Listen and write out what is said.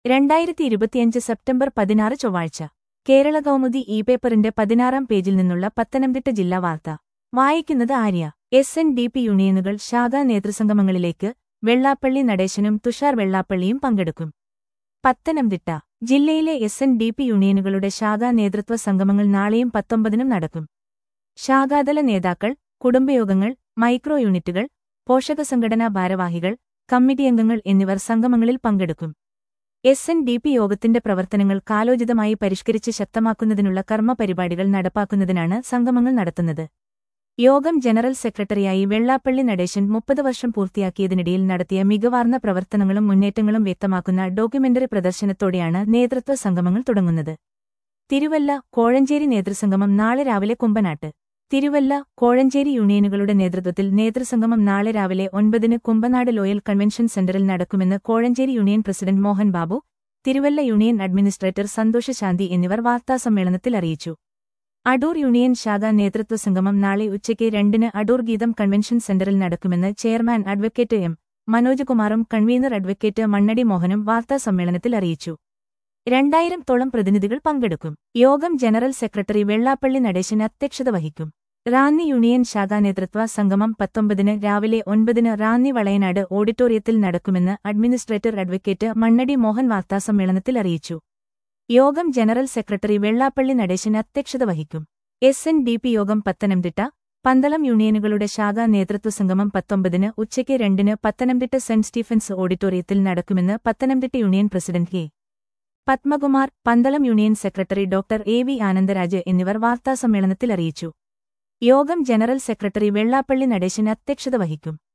രണ്ടായിരത്തി ഇരുപത്തിയഞ്ച് സെപ്റ്റംബർ പതിനാറ് ചൊവ്വാഴ്ച കേരള കൗമുദി ഇ പേപ്പറിന്റെ പതിനാറാം പേജിൽ നിന്നുള്ള പത്തനംതിട്ട ജില്ലാ വാർത്ത വായിക്കുന്നത് Arya S N D P യൂണിയനുകൾ ശാഖാ നേതൃസംഗമങ്ങളിലേക്ക് വെള്ളാപ്പള്ളി നടേശനും തുഷാർ വെള്ളാപ്പള്ളിയും പങ്കെടുക്കും പത്തനംതിട്ട ജില്ലയിലെ എസ് എൻ ഡി പി യൂണിയനുകളുടെ ശാഖാ നേതൃത്വ സംഗമങ്ങൾ നാളെയും പത്തൊമ്പതിനും നടക്കും ശാഖാതല നേതാക്കൾ കുടുംബയോഗങ്ങൾ മൈക്രോ യൂണിറ്റുകൾ പോഷക സംഘടനാ ഭാരവാഹികൾ കമ്മിറ്റി അംഗങ്ങൾ എന്നിവർ സംഗമങ്ങളിൽ പങ്കെടുക്കും എസ് എൻ ഡി പി യോഗത്തിന്റെ പ്രവർത്തനങ്ങൾ കാലോചിതമായി പരിഷ്കരിച്ച് ശക്തമാക്കുന്നതിനുള്ള കർമ്മ പരിപാടികൾ നടപ്പാക്കുന്നതിനാണ് സംഗമങ്ങൾ നടത്തുന്നത് യോഗം ജനറൽ സെക്രട്ടറിയായി വെള്ളാപ്പള്ളി നടേശൻ മുപ്പത് വർഷം പൂർത്തിയാക്കിയതിനിടയിൽ നടത്തിയ മികവാർന്ന പ്രവർത്തനങ്ങളും മുന്നേറ്റങ്ങളും വ്യക്തമാക്കുന്ന ഡോക്യുമെന്ററി പ്രദർശനത്തോടെയാണ് നേതൃത്വ സംഗമങ്ങൾ തുടങ്ങുന്നത് തിരുവല്ല കോഴഞ്ചേരി നേതൃസംഗമം നാളെ രാവിലെ കുമ്പനാട്ട് തിരുവല്ല കോഴഞ്ചേരി യൂണിയനുകളുടെ നേതൃത്വത്തിൽ നേതൃസംഗമം നാളെ രാവിലെ ഒൻപതിന് കുമ്പനാട് ലോയൽ കൺവെൻഷൻ സെന്ററിൽ നടക്കുമെന്ന് Kozhencherry union president Mohan Babu Thiruvalla union administrator Santhosh Shanthi എന്നിവർ വാർത്താസമ്മേളനത്തിൽ അറിയിച്ചു അടൂർ യൂണിയൻ ശാഖാ നേതൃത്വ സംഗമം നാളെ ഉച്ചയ്ക്ക് രണ്ടിന് അടൂർ ഗീതം കൺവെൻഷൻ സെന്ററിൽ നടക്കുമെന്ന് ചെയർമാൻ അഡ്വക്കേറ്റ് എം മനോജ് കുമാറും കൺവീനർ അഡ്വക്കേറ്റ് മണ്ണടി മോഹനും വാർത്താസമ്മേളനത്തിൽ അറിയിച്ചു രണ്ടായിരം തോളം പ്രതിനിധികൾ പങ്കെടുക്കും യോഗം ജനറൽ സെക്രട്ടറി വെള്ളാപ്പള്ളി നടേശൻ അധ്യക്ഷത വഹിക്കും റാന്നി യൂണിയൻ ശാഖാ നേതൃത്വ സംഗമം പത്തൊമ്പതിന് രാവിലെ ഒൻപതിന് റാന്നി വളയനാട് ഓഡിറ്റോറിയത്തിൽ നടക്കുമെന്ന് അഡ്മിനിസ്ട്രേറ്റർ അഡ്വക്കേറ്റ് മണ്ണടി മോഹൻ വാർത്താസമ്മേളനത്തിൽ അറിയിച്ചു യോഗം ജനറൽ സെക്രട്ടറി വെള്ളാപ്പള്ളി നടേശൻ അധ്യക്ഷത വഹിക്കും എസ് എൻ ഡി പി യോഗം പത്തനംതിട്ട പന്തളം യൂണിയനുകളുടെ ശാഖാ നേതൃത്വ സംഗമം പത്തൊമ്പതിന് ഉച്ചയ്ക്ക് രണ്ടിന് പത്തനംതിട്ട സെന്റ് സ്റ്റീഫൻസ് ഓഡിറ്റോറിയത്തിൽ നടക്കുമെന്ന് Pathanamthitta union president K Padmakumar Pandalam union secretary doctor A V Anandaraj എന്നിവർ വാർത്താസമ്മേളനത്തിൽ അറിയിച്ചു യോഗം ജനറൽ സെക്രട്ടറി വെള്ളാപ്പള്ളി നടേശൻ അധ്യക്ഷത വഹിക്കും